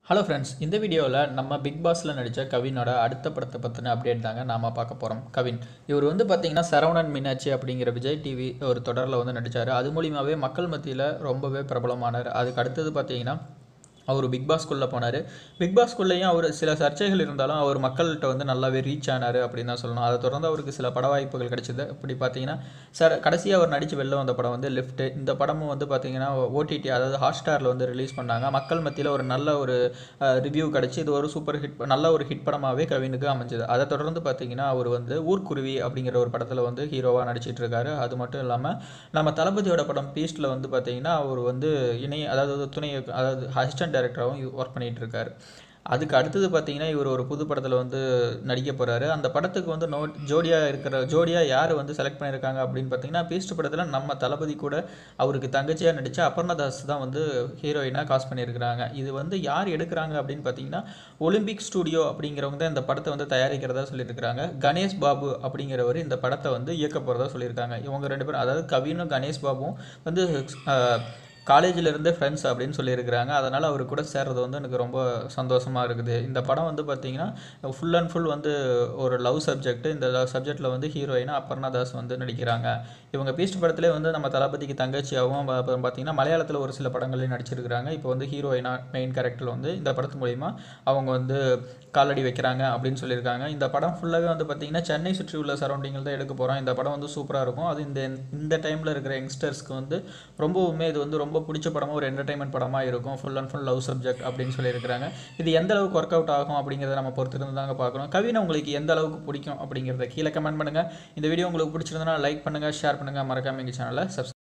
hello friends இந்த வீடியோவில் நம்ம பிக் பாஸில் நடித்த கவினோட அடுத்த படத்தை பற்றின அப்டேட் தாங்க நாம பார்க்க போகிறோம் கவின் இவர் வந்து பார்த்தீங்கன்னா சரவணன் மீனாட்சி அப்படிங்கிற விஜய் டிவி ஒரு தொடரில் வந்து நடித்தார் அது மூலியமாகவே மக்கள் மத்தியில் ரொம்பவே பிரபலமானார் அதுக்கு அடுத்தது பார்த்தீங்கன்னா அவர் பிக் பாஸ்குள்ளே போனார் பிக் பாஸ்குள்ளேயும் அவர் சில சர்ச்சைகள் இருந்தாலும் அவர் மக்கள்கிட்ட வந்து நல்லாவே ரீச் ஆனார் அப்படின்னு தான் சொல்லணும் அதை தொடர்ந்து அவருக்கு சில பட வாய்ப்புகள் கிடைச்சது அப்படி பார்த்தீங்கன்னா சார் கடைசியாக அவர் நடித்து வெளில வந்த படம் வந்து லிஃப்ட் இந்த படமும் வந்து பார்த்தீங்கன்னா ஓடிடி அதாவது ஹாட்ஸ்டாரில் வந்து ரிலீஸ் பண்ணாங்க மக்கள் மத்தியில் ஒரு நல்ல ஒரு ரிவ்யூ கிடச்சி இது ஒரு சூப்பர் ஹிட் நல்ல ஒரு ஹிட் படமாகவே கவினுக்கு அமைஞ்சது அதை தொடர்ந்து பார்த்தீங்கன்னா அவர் வந்து ஊர்க்குருவி அப்படிங்கிற ஒரு படத்தில் வந்து ஹீரோவாக நடிச்சிட்டு இருக்காரு அது மட்டும் இல்லாமல் நம்ம தளபதியோட படம் பீஸ்டில் வந்து பார்த்தீங்கன்னா அவர் வந்து இணை அதாவது துணை அதாவது அசிஸ்டன்ட் டைரக்டராகவும் ஒர்க் பண்ணிகிட்டு இருக்காரு அதுக்கு அடுத்தது பார்த்தீங்கன்னா இவர் ஒரு புது படத்தில் வந்து நடிக்க போகிறாரு அந்த படத்துக்கு வந்து நோ ஜோடியாக இருக்கிற ஜோடியாக யார் வந்து செலக்ட் பண்ணியிருக்காங்க அப்படின்னு பார்த்தீங்கன்னா பீஸ்ட் படத்தில் நம்ம தளபதி கூட அவருக்கு தங்கச்சியாக நடித்த அபர்ணா தாஸ் தான் வந்து ஹீரோயினாக காஸ்ட் பண்ணியிருக்கிறாங்க இது வந்து யார் எடுக்கிறாங்க அப்படின்னு பார்த்தீங்கன்னா ஒலிம்பிக் ஸ்டூடியோ அப்படிங்கிறவங்க தான் இந்த படத்தை வந்து தயாரிக்கிறதா சொல்லியிருக்கிறாங்க கணேஷ் பாபு அப்படிங்கிறவர் இந்த படத்தை வந்து இயக்க போகிறதா சொல்லியிருக்காங்க இவங்க ரெண்டு பேரும் அதாவது கவினும் கணேஷ் பாபுவும் வந்து அஹ், காலேஜில் இருந்தே ஃப்ரெண்ட்ஸ் அப்படின்னு சொல்லியிருக்கிறாங்க அதனால் அவர் கூட சேர்றது வந்து எனக்கு ரொம்ப சந்தோஷமாக இருக்குது இந்த படம் வந்து பார்த்தீங்கன்னா ஃபுல் அண்ட் ஃபுல் வந்து ஒரு லவ் சப்ஜெக்ட் இந்த சப்ஜெக்டில் வந்து ஹீரோயினாக அபர்ணா தாஸ் வந்து நடிக்கிறாங்க இவங்க பீஸ்ட் படத்திலே வந்து நம்ம தளபதிக்கு தங்கச்சியாகவும் பா- அப்புறம் பார்த்தீங்கன்னா மலையாளத்தில் ஒரு சில படங்களையும் நடிச்சிருக்கிறாங்க இப்போ வந்து ஹீரோயினாக மெயின் கேரக்டர் வந்து இந்த படத்து மூலிமா அவங்க வந்து காலடி வைக்கிறாங்க அப்படின்னு சொல்லியிருக்காங்க இந்த படம் ஃபுல்லாகவே வந்து பார்த்தீங்கன்னா சென்னை சுற்றி உள்ள சரௌண்டிங்கில் தான் எடுக்க போகிறோம் இந்த படம் வந்து சூப்பராக இருக்கும் அது இந்த இந்த டைமில் இருக்கிற யங்ஸ்டர்ஸ்க்கு வந்து ரொம்பவுமே இது வந்து ரொம்ப பிடிச்ச படமாக ஒரு என்டர்டைன்மெண்ட் படமாக இருக்கும் full and full love subject அப்படின்னு சொல்லியிருக்கிறாங்க இது எந்த அளவுக்கு ஒர்க் அவுட் ஆகும் அப்படிங்கிறத நம்ம பொறுத்திருந்து தாங்க பார்க்கணும் கவினை உங்களுக்கு எந்த அளவுக்கு பிடிக்கும் அப்படிங்கிறத கீழே கமெண்ட் பண்ணுங்கள் இந்த வீடியோ உங்களுக்கு பிடிச்சிருந்தனா லைக் பண்ணுங்கள் ஷேர் பண்ணுங்கள் மறக்காம எங்கள் சேனலை சப்ஸ்கிரைப்